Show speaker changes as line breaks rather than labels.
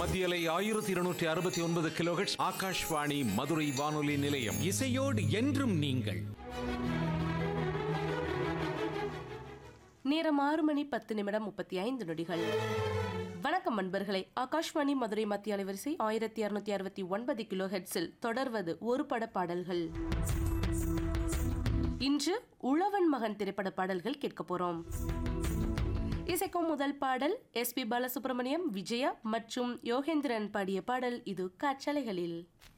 மத்தியலை ஆயிரத்தி இருநூற்றி அறுபத்தி ஒன்பது கிலோஹெட்ஸ் ஆகாஷ்வாணி மதுரை வானொலி நிலையம்
இசையோடு என்றும் நீங்கள்
நேரம் ஆறு மணி பத்து நிமிடம் முப்பத்தி ஐந்து நொடிகள் வணக்கம் நண்பர்களே ஆகாஷ்வாணி மதுரை மத்திய அலைவரிசை ஆயிரத்தி இருநூத்தி அறுபத்தி ஒன்பது கிலோ ஹெட்ஸில் தொடர்வது ஒரு பட பாடல்கள் இன்று உழவன் மகன் திரைப்பட பாடல்கள் கேட்க போறோம் இசைக்கும் முதல் பாடல் எஸ் பி பாலசுப்ரமணியம் விஜயா மற்றும் யோகேந்திரன் பாடிய பாடல் இது காற்றலைகளில்